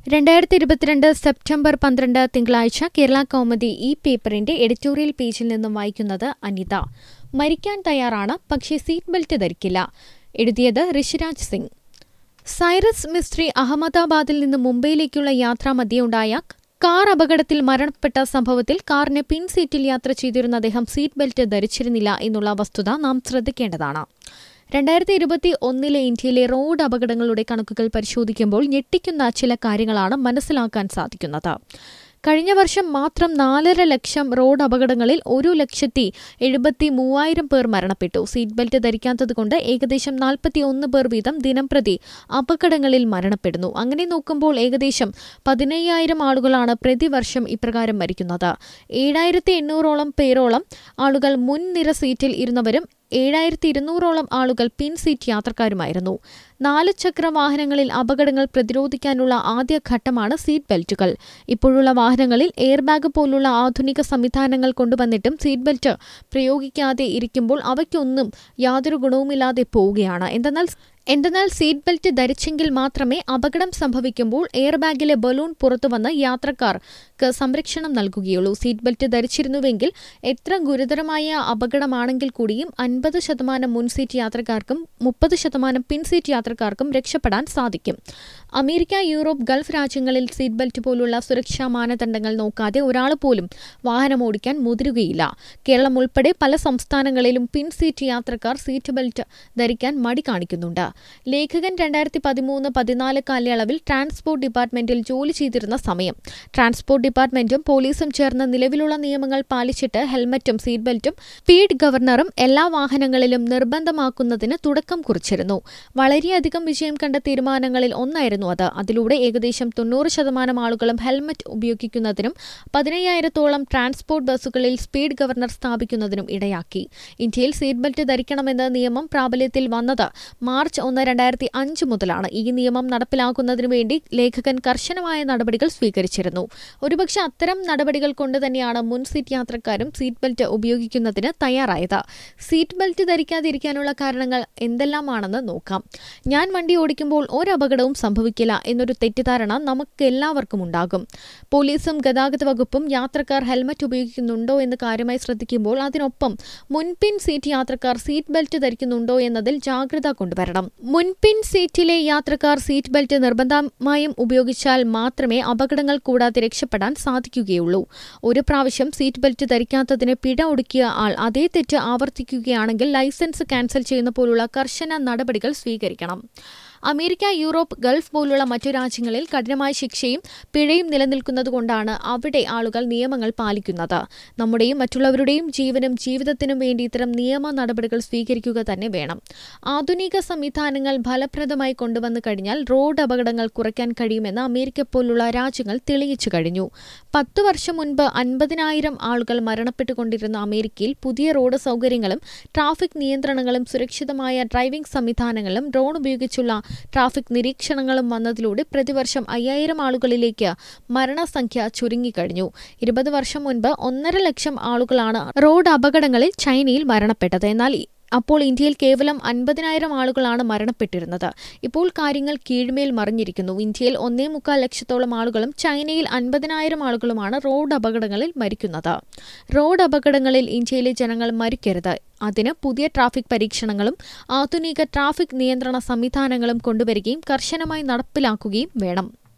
രണ്ടായിരത്തി ഇരുപത്തിരണ്ട് സെപ്റ്റംബർ പന്ത്രണ്ട് തിങ്കളാഴ്ച കേരള കൗമുദി ഈ പേപ്പറിന്റെ എഡിറ്റോറിയൽ പേജിൽ നിന്നും വായിക്കുന്നത് അനിത മരിക്കാൻ തയ്യാറാണ് പക്ഷേ സീറ്റ് ബെൽറ്റ് ധരിക്കില്ല എഴുതിയത് ഋഷിരാജ് സിംഗ് സൈറസ് മിസ്ത്രി അഹമ്മദാബാദിൽ നിന്ന് മുംബൈയിലേക്കുള്ള യാത്രാമധ്യേ ഉണ്ടായ കാർ അപകടത്തിൽ മരണപ്പെട്ട സംഭവത്തിൽ കാറിന് പിൻ സീറ്റിൽ യാത്ര ചെയ്തിരുന്ന അദ്ദേഹം സീറ്റ് ബെൽറ്റ് ധരിച്ചിരുന്നില്ല എന്നുള്ള വസ്തുത നാം ശ്രദ്ധിക്കേണ്ടതാണ് രണ്ടായിരത്തി ഇരുപത്തി ഒന്നിലെ ഇന്ത്യയിലെ റോഡ് അപകടങ്ങളുടെ കണക്കുകൾ പരിശോധിക്കുമ്പോൾ ഞെട്ടിക്കുന്ന ചില കാര്യങ്ങളാണ് മനസ്സിലാക്കാൻ സാധിക്കുന്നത് കഴിഞ്ഞ വർഷം മാത്രം നാലര ലക്ഷം റോഡ് അപകടങ്ങളിൽ ഒരു ലക്ഷത്തി എഴുപത്തി മൂവായിരം പേർ മരണപ്പെട്ടു സീറ്റ് ബെൽറ്റ് ധരിക്കാത്തതുകൊണ്ട് ഏകദേശം നാൽപ്പത്തി ഒന്ന് പേർ വീതം ദിനംപ്രതി അപകടങ്ങളിൽ മരണപ്പെടുന്നു അങ്ങനെ നോക്കുമ്പോൾ ഏകദേശം പതിനയ്യായിരം ആളുകളാണ് പ്രതിവർഷം ഇപ്രകാരം മരിക്കുന്നത് ഏഴായിരത്തി എണ്ണൂറോളം പേരോളം ആളുകൾ മുൻനിര സീറ്റിൽ ഇരുന്നവരും ഏഴായിരത്തി ഇരുന്നൂറോളം ആളുകൾ പിൻ സീറ്റ് യാത്രക്കാരുമായിരുന്നു നാല് ചക്ര വാഹനങ്ങളിൽ അപകടങ്ങൾ പ്രതിരോധിക്കാനുള്ള ആദ്യ ഘട്ടമാണ് സീറ്റ് ബെൽറ്റുകൾ ഇപ്പോഴുള്ള വാഹനങ്ങളിൽ എയർ ബാഗ് പോലുള്ള ആധുനിക സംവിധാനങ്ങൾ കൊണ്ടുവന്നിട്ടും സീറ്റ് ബെൽറ്റ് പ്രയോഗിക്കാതെ ഇരിക്കുമ്പോൾ അവയ്ക്കൊന്നും യാതൊരു ഗുണവുമില്ലാതെ പോവുകയാണ് എന്തെന്നാൽ എന്തെന്നാൽ സീറ്റ് ബെൽറ്റ് ധരിച്ചെങ്കിൽ മാത്രമേ അപകടം സംഭവിക്കുമ്പോൾ എയർ ബാഗിലെ ബലൂൺ പുറത്തുവന്ന് യാത്രക്കാർക്ക് സംരക്ഷണം നൽകുകയുള്ളൂ സീറ്റ് ബെൽറ്റ് ധരിച്ചിരുന്നുവെങ്കിൽ എത്ര ഗുരുതരമായ അപകടമാണെങ്കിൽ കൂടിയും അൻപത് ശതമാനം മുൻ സീറ്റ് യാത്രക്കാർക്കും മുപ്പത് ശതമാനം പിൻ സീറ്റ് യാത്രക്കാർക്കും രക്ഷപ്പെടാൻ സാധിക്കും അമേരിക്ക യൂറോപ്പ് ഗൾഫ് രാജ്യങ്ങളിൽ സീറ്റ് ബെൽറ്റ് പോലുള്ള സുരക്ഷാ മാനദണ്ഡങ്ങൾ നോക്കാതെ ഒരാൾ പോലും വാഹനം ഓടിക്കാൻ മുതിരുകയില്ല കേരളം ഉൾപ്പെടെ പല സംസ്ഥാനങ്ങളിലും പിൻ സീറ്റ് യാത്രക്കാർ സീറ്റ് ബെൽറ്റ് ധരിക്കാൻ മടി കാണിക്കുന്നുണ്ട് ലേഖകൻ രണ്ടായിരത്തി പതിമൂന്ന് പതിനാല് കാലയളവിൽ ട്രാൻസ്പോർട്ട് ഡിപ്പാർട്ട്മെന്റിൽ ജോലി ചെയ്തിരുന്ന സമയം ട്രാൻസ്പോർട്ട് ഡിപ്പാർട്ട്മെന്റും പോലീസും ചേർന്ന് നിലവിലുള്ള നിയമങ്ങൾ പാലിച്ചിട്ട് ഹെൽമറ്റും സീറ്റ് ബെൽറ്റും സ്പീഡ് ഗവർണറും എല്ലാ വാഹനങ്ങളിലും നിർബന്ധമാക്കുന്നതിന് തുടക്കം കുറിച്ചിരുന്നു വളരെയധികം വിജയം കണ്ട തീരുമാനങ്ങളിൽ ഒന്നായിരുന്നു അത് അതിലൂടെ ഏകദേശം തൊണ്ണൂറ് ശതമാനം ആളുകളും ഹെൽമറ്റ് ഉപയോഗിക്കുന്നതിനും പതിനയ്യായിരത്തോളം ട്രാൻസ്പോർട്ട് ബസ്സുകളിൽ സ്പീഡ് ഗവർണർ സ്ഥാപിക്കുന്നതിനും ഇടയാക്കി ഇന്ത്യയിൽ സീറ്റ് ബെൽറ്റ് ധരിക്കണമെന്ന നിയമം പ്രാബല്യത്തിൽ വന്നത് മാർച്ച് ഒന്ന് രണ്ടായിരത്തി അഞ്ച് മുതലാണ് ഈ നിയമം നടപ്പിലാക്കുന്നതിനു വേണ്ടി ലേഖകൻ കർശനമായ നടപടികൾ സ്വീകരിച്ചിരുന്നു ഒരുപക്ഷെ അത്തരം നടപടികൾ കൊണ്ട് തന്നെയാണ് മുൻ സീറ്റ് യാത്രക്കാരും സീറ്റ് ബെൽറ്റ് ഉപയോഗിക്കുന്നതിന് തയ്യാറായത് സീറ്റ് ബെൽറ്റ് ധരിക്കാതിരിക്കാനുള്ള കാരണങ്ങൾ എന്തെല്ലാമാണെന്ന് നോക്കാം ഞാൻ വണ്ടി ഓടിക്കുമ്പോൾ ഒരപകടവും സംഭവിക്കില്ല എന്നൊരു തെറ്റിദ്ധാരണ നമുക്ക് എല്ലാവർക്കും ഉണ്ടാകും പോലീസും ഗതാഗത വകുപ്പും യാത്രക്കാർ ഹെൽമറ്റ് ഉപയോഗിക്കുന്നുണ്ടോ എന്ന് കാര്യമായി ശ്രദ്ധിക്കുമ്പോൾ അതിനൊപ്പം മുൻപിൻ സീറ്റ് യാത്രക്കാർ സീറ്റ് ബെൽറ്റ് ധരിക്കുന്നുണ്ടോ എന്നതിൽ ജാഗ്രത കൊണ്ടുവരണം മുൻപിൻ സീറ്റിലെ യാത്രക്കാർ സീറ്റ് ബെൽറ്റ് നിർബന്ധമായും ഉപയോഗിച്ചാൽ മാത്രമേ അപകടങ്ങൾ കൂടാതെ രക്ഷപ്പെടാൻ സാധിക്കുകയുള്ളൂ ഒരു പ്രാവശ്യം സീറ്റ് ബെൽറ്റ് ധരിക്കാത്തതിന് പിഴ ഒടുക്കിയ ആൾ അതേ തെറ്റ് ആവർത്തിക്കുകയാണെങ്കിൽ ലൈസൻസ് ക്യാൻസൽ ചെയ്യുന്ന പോലുള്ള കർശന നടപടികൾ സ്വീകരിക്കണം അമേരിക്ക യൂറോപ്പ് ഗൾഫ് പോലുള്ള മറ്റു രാജ്യങ്ങളിൽ കഠിനമായ ശിക്ഷയും പിഴയും നിലനിൽക്കുന്നതുകൊണ്ടാണ് അവിടെ ആളുകൾ നിയമങ്ങൾ പാലിക്കുന്നത് നമ്മുടെയും മറ്റുള്ളവരുടെയും ജീവനും ജീവിതത്തിനും വേണ്ടി ഇത്തരം നിയമ നടപടികൾ സ്വീകരിക്കുക തന്നെ വേണം ആധുനിക സംവിധാനങ്ങൾ ഫലപ്രദമായി കൊണ്ടുവന്നു കഴിഞ്ഞാൽ റോഡ് അപകടങ്ങൾ കുറയ്ക്കാൻ കഴിയുമെന്ന് അമേരിക്ക പോലുള്ള രാജ്യങ്ങൾ തെളിയിച്ചു കഴിഞ്ഞു പത്തു വർഷം മുൻപ് അൻപതിനായിരം ആളുകൾ മരണപ്പെട്ടുകൊണ്ടിരുന്ന അമേരിക്കയിൽ പുതിയ റോഡ് സൗകര്യങ്ങളും ട്രാഫിക് നിയന്ത്രണങ്ങളും സുരക്ഷിതമായ ഡ്രൈവിംഗ് സംവിധാനങ്ങളും ഡ്രോൺ ഉപയോഗിച്ചുള്ള ട്രാഫിക് നിരീക്ഷണങ്ങളും വന്നതിലൂടെ പ്രതിവർഷം അയ്യായിരം ആളുകളിലേക്ക് മരണസംഖ്യ ചുരുങ്ങിക്കഴിഞ്ഞു ഇരുപത് വർഷം മുൻപ് ഒന്നര ലക്ഷം ആളുകളാണ് റോഡ് അപകടങ്ങളിൽ ചൈനയിൽ മരണപ്പെട്ടത് എന്നാൽ അപ്പോൾ ഇന്ത്യയിൽ കേവലം അൻപതിനായിരം ആളുകളാണ് മരണപ്പെട്ടിരുന്നത് ഇപ്പോൾ കാര്യങ്ങൾ കീഴ്മേൽ മറിഞ്ഞിരിക്കുന്നു ഇന്ത്യയിൽ ഒന്നേ മുക്കാൽ ലക്ഷത്തോളം ആളുകളും ചൈനയിൽ അൻപതിനായിരം ആളുകളുമാണ് റോഡ് അപകടങ്ങളിൽ മരിക്കുന്നത് റോഡ് അപകടങ്ങളിൽ ഇന്ത്യയിലെ ജനങ്ങൾ മരിക്കരുത് അതിന് പുതിയ ട്രാഫിക് പരീക്ഷണങ്ങളും ആധുനിക ട്രാഫിക് നിയന്ത്രണ സംവിധാനങ്ങളും കൊണ്ടുവരികയും കർശനമായി നടപ്പിലാക്കുകയും വേണം